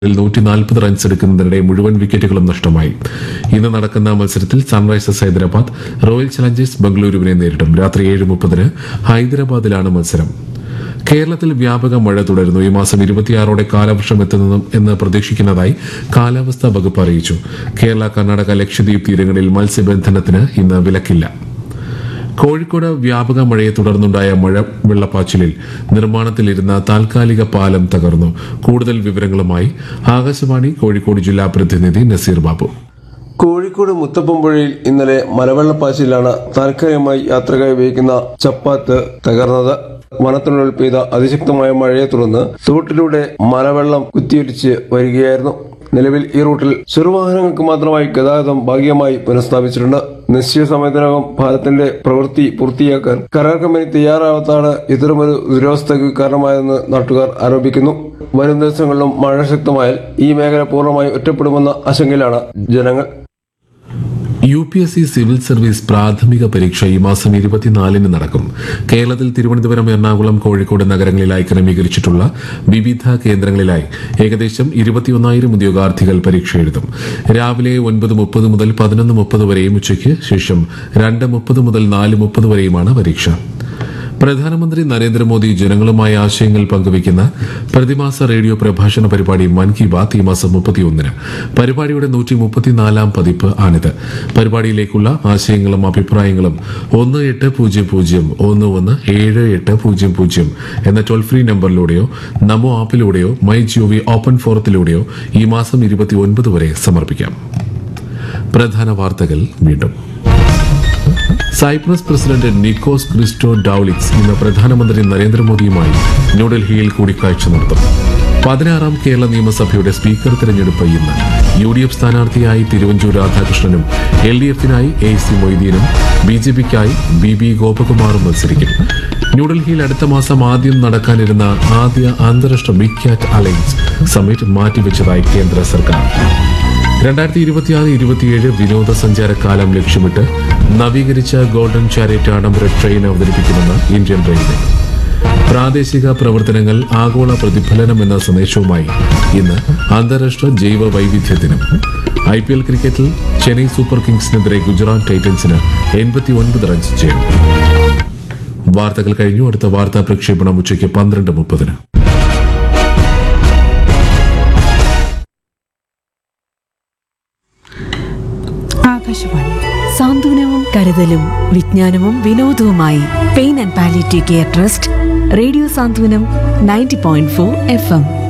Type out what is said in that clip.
നൂറ്റി നാൽപ്പത് റൺസ് എടുക്കുന്നതിനിടെ മുഴുവൻ വിക്കറ്റുകളും നഷ്ടമായി ഇന്ന് നടക്കുന്ന മത്സരത്തിൽ സൺറൈസേഴ്സ് ഹൈദരാബാദ് റോയൽ ചലഞ്ചേഴ്സ് ബംഗളൂരുവിനെ നേരിടും രാത്രി ഏഴ് മുപ്പതിന് ഹൈദരാബാദിലാണ് മത്സരം കേരളത്തിൽ വ്യാപക മഴ തുടരുന്നു ഈ മാസം ഇരുപത്തിയാറോടെ കാലവർഷം എത്തുന്നതും എന്ന് പ്രതീക്ഷിക്കുന്നതായി കാലാവസ്ഥാ വകുപ്പ് അറിയിച്ചു കേരള കർണാടക ലക്ഷദ്വീപ് തീരങ്ങളിൽ മത്സ്യബന്ധനത്തിന് ഇന്ന് വിലക്കില്ല കോഴിക്കോട് വ്യാപക മഴയെ തുടർന്നുണ്ടായ മഴ വെള്ളപ്പാച്ചിലിൽ നിർമ്മാണത്തിലിരുന്ന താൽക്കാലിക പാലം തകർന്നു കൂടുതൽ വിവരങ്ങളുമായി ആകാശവാണി കോഴിക്കോട് ജില്ലാ പ്രതിനിധി നസീർ ബാബു കോഴിക്കോട് മുത്തപ്പമ്പുഴയിൽ ഇന്നലെ മലവെള്ളപ്പാച്ചിലാണ് താൽക്കാലികമായി യാത്രക്കായി ഉപയോഗിക്കുന്ന ചപ്പാത്ത് തകർന്നത് വനത്തിനുള്ളിൽ പെയ്ത അതിശക്തമായ മഴയെ തുടർന്ന് തോട്ടിലൂടെ മലവെള്ളം കുത്തിയൊലിച്ച് വരികയായിരുന്നു നിലവിൽ ഈ റൂട്ടിൽ ചെറുവാഹനങ്ങൾക്ക് മാത്രമായി ഗതാഗതം ഭാഗികമായി പുനഃസ്ഥാപിച്ചിട്ടുണ്ട് നിശ്ചയ സമയത്തിനകം പാലത്തിന്റെ പ്രവൃത്തി പൂർത്തിയാക്കാൻ കരാർ കമ്പനി തയ്യാറാവാത്താണ് ഇത്തരമൊരു ദുരവസ്ഥയ്ക്ക് കാരണമായതെന്ന് നാട്ടുകാർ ആരോപിക്കുന്നു വരും ദിവസങ്ങളിലും മഴ ശക്തമായാൽ ഈ മേഖല പൂർണ്ണമായി ഒറ്റപ്പെടുമെന്ന ആശങ്കയിലാണ് ജനങ്ങൾ U P S C civil service പ്രാഥമിക പരീക്ഷ ഈ മാസം ഇരുപത്തിനാലിന് നടക്കും കേരളത്തിൽ തിരുവനന്തപുരം എറണാകുളം കോഴിക്കോട് നഗരങ്ങളിലായി ക്രമീകരിച്ചിട്ടുള്ള വിവിധ കേന്ദ്രങ്ങളിലായി ഏകദേശം ഇരുപത്തിയൊന്നായിരം ഉദ്യോഗാർത്ഥികൾ പരീക്ഷ എഴുതും രാവിലെ ഒൻപത് മുപ്പത് മുതൽ പതിനൊന്ന് മുപ്പത് വരെയും ഉച്ചയ്ക്ക് ശേഷം രണ്ട് മുപ്പത് മുതൽ നാല് മുപ്പത് വരെയുമാണ് പരീക്ഷ പ്രധാനമന്ത്രി നരേന്ദ്രമോദി ജനങ്ങളുമായി ആശയങ്ങൾ പങ്കുവയ്ക്കുന്ന പ്രതിമാസ റേഡിയോ പ്രഭാഷണ പരിപാടി മൻ കി ബാത്ത് ഈ മാസം മുപ്പത്തിയൊന്നിന് പരിപാടിയുടെ നൂറ്റി മുപ്പത്തിനാലാം പതിപ്പ് ആണിത് പരിപാടിയിലേക്കുള്ള ആശയങ്ങളും അഭിപ്രായങ്ങളും ഒന്ന് എട്ട് പൂജ്യം പൂജ്യം ഒന്ന് ഒന്ന് ഏഴ് എട്ട് പൂജ്യം പൂജ്യം എന്ന ടോൾ ഫ്രീ നമ്പറിലൂടെയോ നമോ ആപ്പിലൂടെയോ മൈ ജിഒവി ഓപ്പൺ ഫോറത്തിലൂടെയോ ഈ മാസം ഇരുപത്തിയൊൻപത് വരെ സമർപ്പിക്കാം പ്രധാന വാർത്തകൾ വീണ്ടും Cyprus president Nikos Christodoulides ഇന്ന് പ്രധാനമന്ത്രി നരേന്ദ്രമോദിയുമായി ന്യൂഡൽഹിയിൽ കൂടിക്കാഴ്ച നടത്തും പതിനാറാം കേരള നിയമസഭയുടെ സ്പീക്കർ തെരഞ്ഞെടുപ്പ് ഇന്ന് യു ഡി എഫ് സ്ഥാനാർത്ഥിയായി തിരുവഞ്ചൂർ രാധാകൃഷ്ണനും എൽ ഡി എഫിനായി എ സി മൊയ്തീനും ബി ജെ പിക്കായി ബി ബി ഗോപകുമാറും മത്സരിക്കും ന്യൂഡൽഹിയിൽ അടുത്ത മാസം ആദ്യം നടക്കാനിരുന്ന ആദ്യ അന്താരാഷ്ട്ര ബിഗ് ക്യാറ്റ് അലയൻസ് സമ്മിറ്റ് മാറ്റിവെച്ചതായി കേന്ദ്ര സർക്കാർ രണ്ടായിരത്തി ഇരുപത്തിയാറ് ഇരുപത്തിയേഴ് വിനോദസഞ്ചാര കാലം ലക്ഷ്യമിട്ട് നവീകരിച്ച ഗോൾഡൻ ചാരിറ്റ് ആഡംബര ട്രെയിൻ അവതരിപ്പിക്കുമെന്ന് ഇന്ത്യൻ റെയിൽവേ പ്രാദേശിക പ്രവർത്തനങ്ങൾ ആഗോള പ്രതിഫലനം എന്ന സന്ദേശവുമായി ഇന്ന് അന്താരാഷ്ട്ര ജൈവ വൈവിധ്യ ദിനം ഐ പി എൽ ക്രിക്കറ്റിൽ ചെന്നൈ സൂപ്പർ കിങ്സിനെതിരെ ഗുജറാത്ത് ടൈറ്റൻസിന് എൺപത്തി ഒൻപത് റൺസ് ജയം വാർത്തകൾ കഴിഞ്ഞു അടുത്ത വാർത്താ പ്രക്ഷേപണം ഉച്ചയ്ക്ക് പന്ത്രണ്ട് മുപ്പതിന് ആകാശവാണി സാന്ത്വനവും കരുതലും വിജ്ഞാനവും വിനോദവുമായി pain and palliative care trust radio Santhwanam ninety point four F M